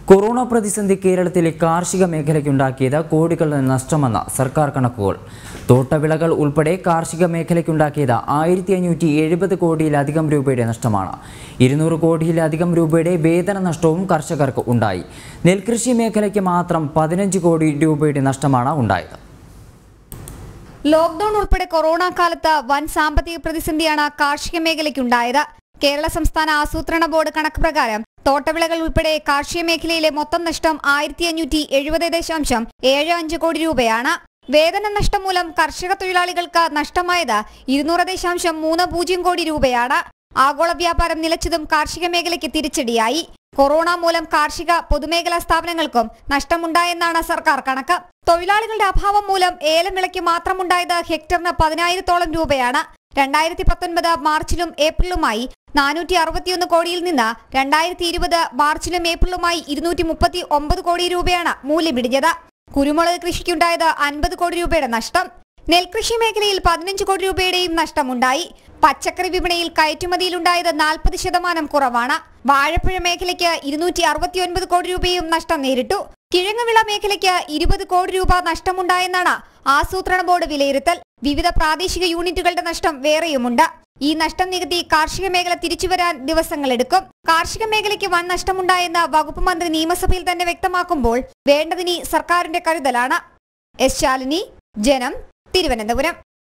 corona പ്രതിസന്ധി കേരളത്തിലെ കാർഷിക മേഖലയ്ക്കുണ്ടാക്കിയത് കോടികളുടെ നഷ്ടമെന്ന സർക്കാർ കണക്കുകൾ തോട്ടവിളകൾ ഉൾപ്പെടെ കാർഷിക മേഖലയ്ക്കുണ്ടാക്കിയത് ആയിരത്തി അഞ്ഞൂറ്റി എഴുപത് കോടിയിലധികം രൂപയുടെ നഷ്ടമാണ് ഇരുന്നൂറ് കോടിയിലധികം രൂപയുടെ വേതന നഷ്ടവും കർഷകർക്ക് ഉണ്ടായി നെൽകൃഷി മേഖലയ്ക്ക് മാത്രം പതിനഞ്ച് കോടി രൂപയുടെ നഷ്ടമാണ് ഉണ്ടായത് ലോക്ഡൌൺ ഉൾപ്പെടെ കൊറോണ കാലത്ത് വൻ സാമ്പത്തിക പ്രതിസന്ധിയാണ് കാർഷിക മേഖലയ്ക്കുണ്ടായത് കേരള സംസ്ഥാന ആസൂത്രണ ബോർഡ് കണക്ക് പ്രകാരം തോട്ടവിളകൾ ഉൾപ്പെടെ കാർഷിക മേഖലയിലെ മൊത്തം നഷ്ടം ആയിരത്തി അഞ്ഞൂറ്റി എഴുപത് ദശാംശം ഏഴ് അഞ്ച് കോടി രൂപയാണ് വേതന നഷ്ടം മൂലം കർഷക തൊഴിലാളികൾക്ക് നഷ്ടമായത് ഇരുന്നൂറ് ദശാംശം മൂന്ന് പൂജ്യം കോടി രൂപയാണ് ആഗോള വ്യാപാരം നിലച്ചതും കാർഷിക മേഖലയ്ക്ക് തിരിച്ചടിയായി കൊറോണ മൂലം കാർഷിക പൊതുമേഖലാ സ്ഥാപനങ്ങൾക്കും നഷ്ടമുണ്ടായെന്നാണ് സർക്കാർ കണക്ക് തൊഴിലാളികളുടെ അഭാവം മൂലം ഏലം വിളയ്ക്ക് മാത്രമുണ്ടായത് ഹെക്ടറിന് പതിനായിരത്തോളം രൂപയാണ് രണ്ടായിരത്തി പത്തൊൻപത് മാർച്ചിലും ഏപ്രിലുമായി നാനൂറ്റി അറുപത്തിയൊന്ന് കോടിയിൽ നിന്ന് രണ്ടായിരത്തി ഇരുപത് മാർച്ചിലും ഏപ്രിലുമായി ഇരുന്നൂറ്റി മുപ്പത്തി ഒമ്പത് കോടി രൂപയാണ് മൂല്യമിടിഞ്ഞത് കുരുമുളക് കൃഷിക്കുണ്ടായത് അൻപത് കോടി രൂപയുടെ നഷ്ടം നെൽകൃഷി മേഖലയിൽ പതിനഞ്ച് കോടി രൂപയുടെയും നഷ്ടമുണ്ടായി പച്ചക്കറി വിപണിയിൽ കയറ്റുമതിയിലുണ്ടായത് നാൽപ്പത് ശതമാനം കുറവാണ് വാഴപ്പഴ മേഖലയ്ക്ക് ഇരുന്നൂറ്റി അറുപത്തിയൊൻപത് കോടി രൂപയും നഷ്ടം നേരിട്ടു കിഴങ്ങുവിള മേഖലയ്ക്ക് ഇരുപത് കോടി രൂപ നഷ്ടമുണ്ടായെന്നാണ് ആസൂത്രണ ബോർഡ് വിലയിരുത്തൽ വിവിധ പ്രാദേശിക യൂണിറ്റുകളുടെ നഷ്ടം വേറെയുമുണ്ട് ഈ നഷ്ടം നികത്തി കാർഷിക മേഖല തിരിച്ചുവരാൻ ദിവസങ്ങളെടുക്കും കാർഷിക മേഖലയ്ക്ക് വൻ നഷ്ടമുണ്ടായെന്ന് വകുപ്പ് മന്ത്രി നിയമസഭയിൽ തന്നെ വ്യക്തമാക്കുമ്പോൾ വേണ്ടതിനി സർക്കാരിന്റെ കരുതലാണ് എസ് ശാലിനി ജനം തിരുവനന്തപുരം